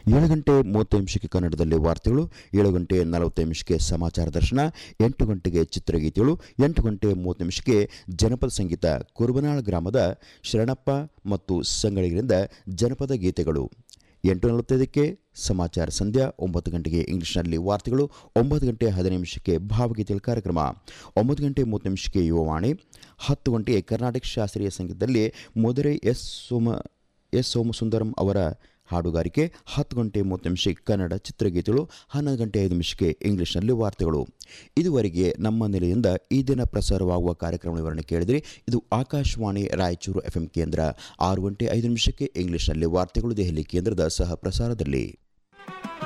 ಏಳು ಗಂಟೆ ಮೂವತ್ತು ನಿಮಿಷಕ್ಕೆ ಕನ್ನಡದಲ್ಲಿ ವಾರ್ತೆಗಳು ಏಳು ಗಂಟೆ ನಲವತ್ತು ನಿಮಿಷಕ್ಕೆ ಸಮಾಚಾರ ದರ್ಶನ ಎಂಟು ಗಂಟೆಗೆ ಚಿತ್ರಗೀತೆಗಳು ಎಂಟು ಗಂಟೆ ಮೂವತ್ತು ನಿಮಿಷಕ್ಕೆ ಜನಪದ ಸಂಗೀತ ಕುರುಬನಾಳ್ ಗ್ರಾಮದ ಶರಣಪ್ಪ ಮತ್ತು ಸಂಗಳಿಗರಿಂದ ಜನಪದ ಗೀತೆಗಳು ಎಂಟು ನಲವತ್ತೈದಕ್ಕೆ ಸಮಾಚಾರ ಸಂಧ್ಯಾ ಒಂಬತ್ತು ಗಂಟೆಗೆ ಇಂಗ್ಲಿಷ್ನಲ್ಲಿ ವಾರ್ತೆಗಳು ಒಂಬತ್ತು ಗಂಟೆ ಹದಿನೈದು ನಿಮಿಷಕ್ಕೆ ಭಾವಗೀತೆಗಳ ಕಾರ್ಯಕ್ರಮ ಒಂಬತ್ತು ಗಂಟೆ ಮೂವತ್ತು ನಿಮಿಷಕ್ಕೆ ಯುವವಾಣಿ ಹತ್ತು ಗಂಟೆಗೆ ಕರ್ನಾಟಕ ಶಾಸ್ತ್ರೀಯ ಸಂಗೀತದಲ್ಲಿ ಮಧುರೈ ಎಸ್ ಸೋಮ ಎಸ್ ಸೋಮಸುಂದರಂ ಅವರ ಹಾಡುಗಾರಿಕೆ ಹತ್ತು ಗಂಟೆ ಮೂವತ್ತು ನಿಮಿಷಕ್ಕೆ ಕನ್ನಡ ಚಿತ್ರಗೀತೆಗಳು ಹನ್ನೊಂದು ಗಂಟೆ ಐದು ನಿಮಿಷಕ್ಕೆ ಇಂಗ್ಲಿಷ್ನಲ್ಲಿ ವಾರ್ತೆಗಳು ಇದುವರೆಗೆ ನಮ್ಮ ನೆಲೆಯಿಂದ ಈ ದಿನ ಪ್ರಸಾರವಾಗುವ ಕಾರ್ಯಕ್ರಮ ವಿವರಣೆ ಕೇಳಿದರೆ ಇದು ಆಕಾಶವಾಣಿ ರಾಯಚೂರು ಎಫ್ಎಂ ಕೇಂದ್ರ ಆರು ಗಂಟೆ ಐದು ನಿಮಿಷಕ್ಕೆ ಇಂಗ್ಲಿಷ್ನಲ್ಲಿ ವಾರ್ತೆಗಳು ದೆಹಲಿ ಕೇಂದ್ರದ ಸಹ ಪ್ರಸಾರದಲ್ಲಿ